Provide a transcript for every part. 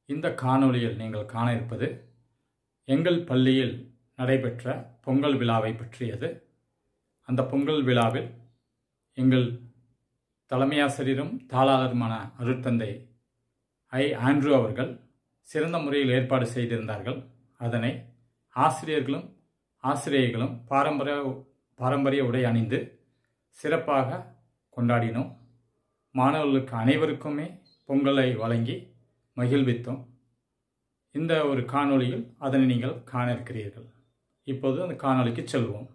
இந்த காணொளியில் நீங்கள் காண இருப்பது எங்கள் பள்ளியில் நடைபெற்ற பொங்கல் விழாவை பற்றியது அந்த பொங்கல் விழாவில் எங்கள் தலைமையாசிரியரும் தாளாளருமான அருட்தந்தை ஐ ஆண்ட்ரூ அவர்கள் சிறந்த முறையில் ஏற்பாடு செய்திருந்தார்கள் அதனை ஆசிரியர்களும் ஆசிரியர்களும் பாரம்பரிய பாரம்பரிய உடை அணிந்து சிறப்பாக கொண்டாடினோம் மாணவர்களுக்கு அனைவருக்குமே பொங்கலை வழங்கி மகிழ்வித்தோம் இந்த ஒரு காணொளியில் அதனை நீங்கள் காண இருக்கிறீர்கள் இப்போது அந்த காணொளிக்கு செல்வோம்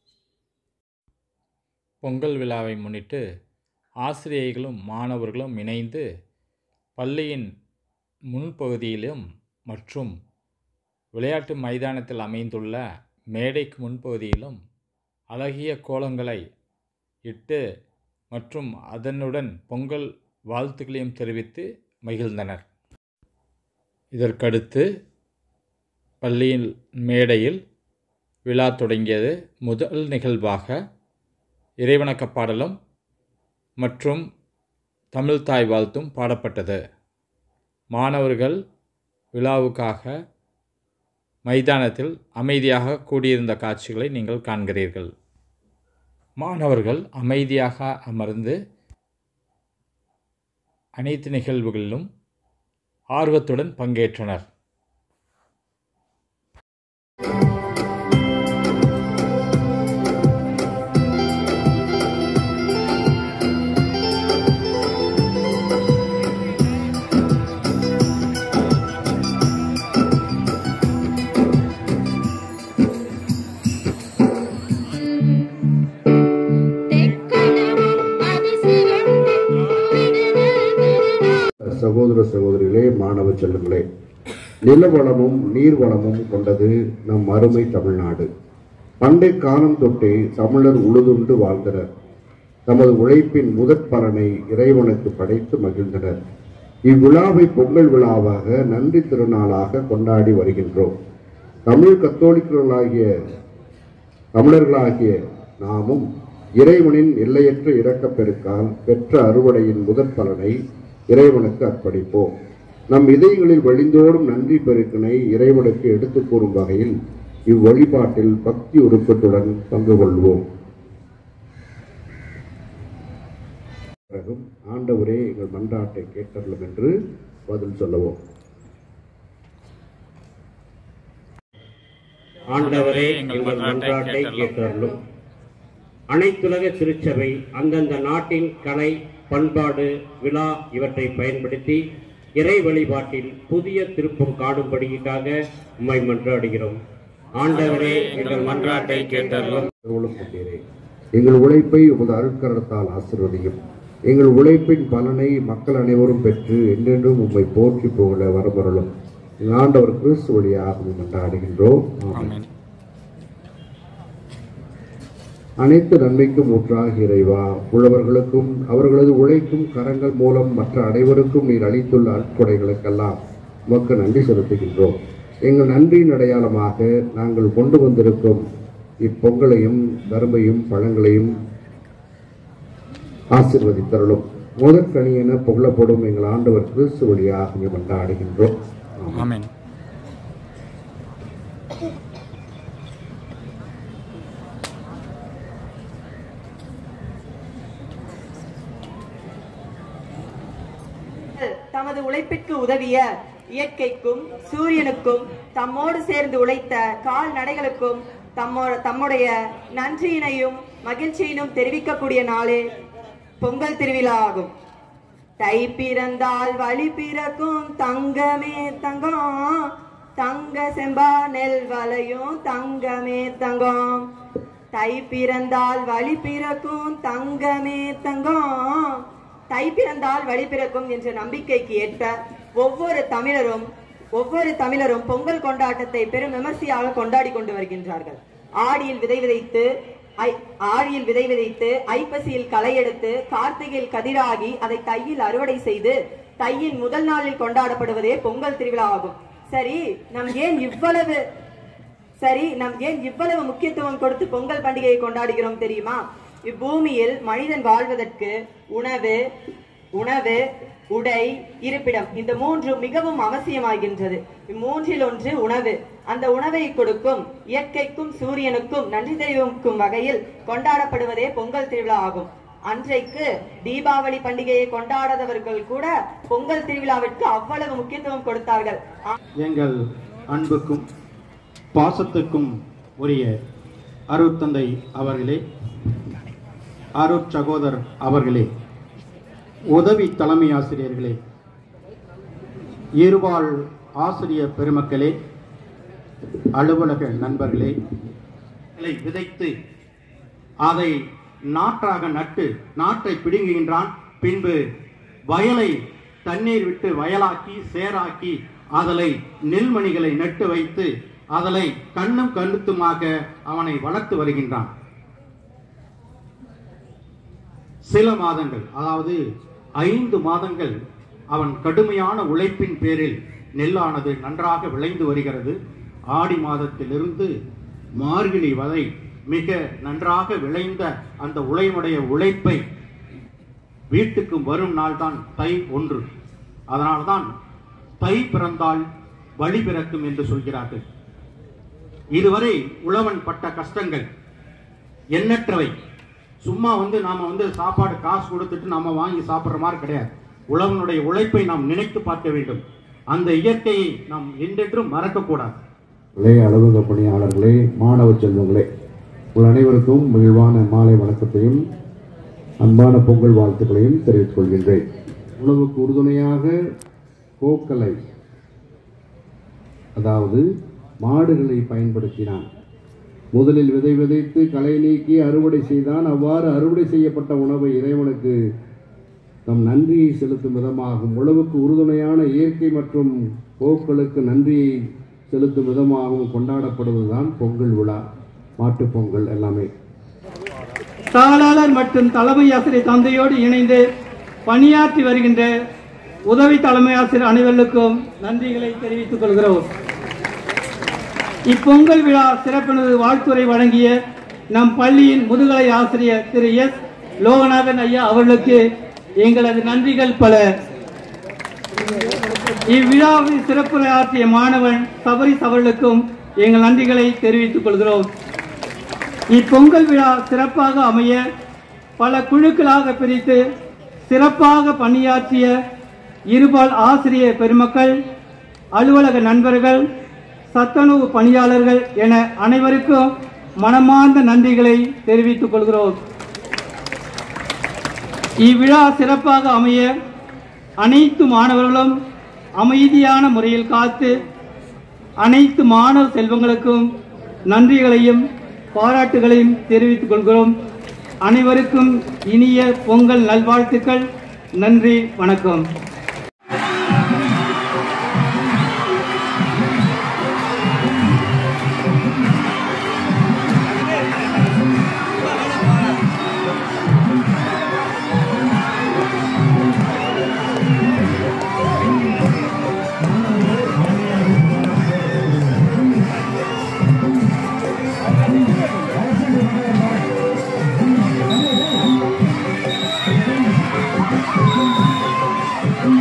பொங்கல் விழாவை முன்னிட்டு ஆசிரியர்களும் மாணவர்களும் இணைந்து பள்ளியின் முன்பகுதியிலும் மற்றும் விளையாட்டு மைதானத்தில் அமைந்துள்ள மேடைக்கு முன்பகுதியிலும் அழகிய கோலங்களை இட்டு மற்றும் அதனுடன் பொங்கல் வாழ்த்துக்களையும் தெரிவித்து மகிழ்ந்தனர் இதற்கடுத்து பள்ளியின் மேடையில் விழா தொடங்கியது முதல் நிகழ்வாக இறைவணக்க பாடலும் மற்றும் தமிழ் தாய் வாழ்த்தும் பாடப்பட்டது மாணவர்கள் விழாவுக்காக மைதானத்தில் அமைதியாக கூடியிருந்த காட்சிகளை நீங்கள் காண்கிறீர்கள் மாணவர்கள் அமைதியாக அமர்ந்து அனைத்து நிகழ்வுகளிலும் ஆர்வத்துடன் பங்கேற்றனர் சகோதர சகோதரிகளே மாணவ செல்லுங்களே நிலவளமும் நீர்வளமும் கொண்டது நம் அருமை தமிழ்நாடு பண்டை காலம் தொட்டே தமிழர் உழுதுண்டு வாழ்ந்தனர் தமது உழைப்பின் முதற் பலனை இறைவனுக்கு படைத்து மகிழ்ந்தனர் இவ்விழாவை பொங்கல் விழாவாக நன்றி திருநாளாக கொண்டாடி வருகின்றோம் தமிழ் கத்தோலிக்கர்களாகிய தமிழர்களாகிய நாமும் இறைவனின் எல்லையற்ற இரக்கப் பெருக்கால் பெற்ற அறுவடையின் முதற் பலனை இறைவனுக்கு அர்ப்பணிப்போம் நம் இதயங்களில் வழிந்தோடும் நன்றி பெருக்கினை இறைவனுக்கு எடுத்துக் கூறும் வகையில் இவ்வழிபாட்டில் பக்தி உருக்கத்துடன் பங்கு கொள்வோம் பிறகும் ஆண்டவரே எங்கள் மன்றாட்டை கேட்டருளும் என்று பதில் சொல்லவும் ஆண்டவரே எங்கள் மன்றாட்டை கேட்டருளும் அனைத்துலக திருச்சபை அந்தந்த நாட்டின் கலை பண்பாடு விழா இவற்றை பயன்படுத்தி இறை வழிபாட்டில் புதிய திருப்பம் காணும்படிக்காக உம்மை மன்றாடுகிறோம் ஆண்டவரே எங்கள் மன்றாட்டை கேட்டருளும் கடவுளும் கொண்டீரே எங்கள் உழைப்பை உமது அருட்கரத்தால் ஆசிர்வதியும் எங்கள் உழைப்பின் பலனை மக்கள் அனைவரும் பெற்று என்றென்றும் உம்மை போற்றி புகழ வரமருளும் எங்கள் ஆண்டவர் கிறிஸ்து வழியாக உம்மை மன்றாடுகின்றோம் ஆமென். அனைத்து நன்மைக்கும் ஊற்றாக இறைவா உழவர்களுக்கும் அவர்களது உழைக்கும் கரங்கள் மூலம் மற்ற அனைவருக்கும் நீர் அளித்துள்ள அற்கொடைகளுக்கெல்லாம் உமக்கு நன்றி செலுத்துகின்றோம் எங்கள் நன்றியின் அடையாளமாக நாங்கள் கொண்டு வந்திருக்கும் இப்பொங்கலையும் கரும்பையும் பழங்களையும் ஆசிர்வதித்தருளும் முதற்கனி என புகழப்படும் எங்கள் ஆண்டவர் கிறிஸ்து வழியாக இங்கே கொண்டாடுகின்றோம் ஆமென். ஆமென் தமது உழைப்பிற்கு உதவிய இயற்கைக்கும் சூரியனுக்கும் தம்மோடு சேர்ந்து உழைத்த கால்நடைகளுக்கும் தம்மோ தம்முடைய நன்றியினையும் மகிழ்ச்சியினும் தெரிவிக்கக்கூடிய நாளே பொங்கல் திருவிழா ஆகும் தை பிறந்தால் வழி பிறக்கும் தங்கமே தங்கம் தங்க செம்பா நெல் வளையும் தங்கமே தங்கம் தை பிறந்தால் வழி பிறக்கும் தங்கமே தங்கம் தை பிறந்தால் வழி பிறக்கும் என்ற நம்பிக்கைக்கு ஏற்ப ஒவ்வொரு தமிழரும் ஒவ்வொரு தமிழரும் பொங்கல் கொண்டாட்டத்தை பெரும் விமர்சையாக கொண்டாடி கொண்டு வருகின்றார்கள் ஆடியில் விதை விதைத்து ஐ- ஆடியில் விதை விதைத்து ஐப்பசியில் களை எடுத்து கார்த்திகையில் கதிராகி அதை தையில் அறுவடை செய்து தையின் முதல் நாளில் கொண்டாடப்படுவதே பொங்கல் திருவிழா ஆகும் சரி நம் ஏன் இவ்வளவு சரி நம் ஏன் இவ்வளவு முக்கியத்துவம் கொடுத்து பொங்கல் பண்டிகையை கொண்டாடுகிறோம் தெரியுமா இப்பூமியில் மனிதன் வாழ்வதற்கு உணவு உணவு உடை இருப்பிடம் இந்த மூன்று மிகவும் அவசியமாகின்றது இம்மூன்றில் ஒன்று உணவு அந்த உணவை கொடுக்கும் இயற்கைக்கும் சூரியனுக்கும் நன்றி தெரிவிக்கும் வகையில் கொண்டாடப்படுவதே பொங்கல் திருவிழா ஆகும் அன்றைக்கு தீபாவளி பண்டிகையை கொண்டாடாதவர்கள் கூட பொங்கல் திருவிழாவிற்கு அவ்வளவு முக்கியத்துவம் கொடுத்தார்கள் ஆ- எங்கள் அன்புக்கும் பாசத்துக்கும் உரிய அருட்தந்தை அவர்களே அருட் சகோதரர் அவர்களே உதவி தலைமை ஆசிரியர்களே இருபால் ஆசிரியர் பெருமக்களே அலுவலக நண்பர்களே இலை விதைத்து அதை நாற்றாக நட்டு நாட்டை பிடுங்குகின்றான் பின்பு வயலை தண்ணீர் விட்டு வயலாக்கி சேராக்கி அதலை நெல்மணிகளை நட்டு வைத்து அதலை கண்ணும் கண்ணுத்துமாக அவனை வளர்த்து வருகின்றான் சில மாதங்கள் அதாவது ஐந்து மாதங்கள் அவன் கடுமையான உழைப்பின் பேரில் நெல்லானது நன்றாக விளைந்து வருகிறது ஆடி மாதத்திலிருந்து மார்கழி வரை மிக நன்றாக விளைந்த அந்த உழைமுடைய உழைப்பை வீட்டுக்கு வரும் நாள்தான் தை ஒன்று அதனால்தான் தை பிறந்தால் வழி பிறக்கும் என்று சொல்கிறார்கள் இதுவரை உழவன் பட்ட கஷ்டங்கள் எண்ணற்றவை சும்மா வந்து நாம வந்து சாப்பாடு காசு கொடுத்துட்டு நாம வாங்கி சாப்பிடுற மாதிரி கிடையாது உழவனுடைய உழைப்பை நாம் நினைத்து பார்க்க வேண்டும் அந்த இயற்கையை நாம் என்றென்றும் மறக்கக்கூடாது இளைய அலுவலக பணியாளர்களே மாணவ செல்வங்களே உங்கள் அனைவருக்கும் மகிழ்வான மாலை வணக்கத்தையும் அன்பான பொங்கல் வாழ்த்துக்களையும் தெரிவித்துக் கொள்கின்றேன் உணவுக்கு உறுதுணையாக கோக்கலை அதாவது மாடுகளை பயன்படுத்தினான் முதலில் விதை விதைத்து களை நீக்கி அறுவடை செய்தான் அவ்வாறு அறுவடை செய்யப்பட்ட உணவை இறைவனுக்கு நம் நன்றியை செலுத்தும் விதமாகும் உழவுக்கு உறுதுணையான இயற்கை மற்றும் போக்களுக்கு நன்றியை செலுத்தும் விதமாகவும் கொண்டாடப்படுவதுதான் பொங்கல் விழா மாட்டுப் பொங்கல் எல்லாமே தாளாளர் மற்றும் தலைமை ஆசிரியர் தந்தையோடு இணைந்து பணியாற்றி வருகின்ற உதவி தலைமை ஆசிரியர் அனைவருக்கும் நன்றிகளை தெரிவித்துக் கொள்கிறோம் இப்பொங்கல் விழா சிறப்பினது வாழ்த்துரை வழங்கிய நம் பள்ளியின் முதுகலை ஆசிரியர் திரு எஸ் லோகநாதன் ஐயா அவர்களுக்கு எங்களது நன்றிகள் பல இவ்விழாவில் சிறப்புரை ஆற்றிய மாணவன் சபரிஸ் அவர்களுக்கும் எங்கள் நன்றிகளை தெரிவித்துக் கொள்கிறோம் இப்பொங்கல் விழா சிறப்பாக அமைய பல குழுக்களாக பிரித்து சிறப்பாக பணியாற்றிய இருபால் ஆசிரியர் பெருமக்கள் அலுவலக நண்பர்கள் சத்துணவு பணியாளர்கள் என அனைவருக்கும் மனமார்ந்த நன்றிகளை தெரிவித்துக் கொள்கிறோம் இவ்விழா சிறப்பாக அமைய அனைத்து மாணவர்களும் அமைதியான முறையில் காத்து அனைத்து மாணவ செல்வங்களுக்கும் நன்றிகளையும் பாராட்டுகளையும் தெரிவித்துக் கொள்கிறோம் அனைவருக்கும் இனிய பொங்கல் நல்வாழ்த்துக்கள் நன்றி வணக்கம் Thank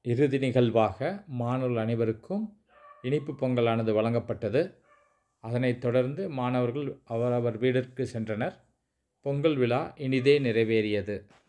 இறுதி நிகழ்வாக மாணவர்கள் அனைவருக்கும் இனிப்பு பொங்கலானது வழங்கப்பட்டது அதனைத் தொடர்ந்து மாணவர்கள் அவரவர் வீட்டிற்கு சென்றனர் பொங்கல் விழா இனிதே நிறைவேறியது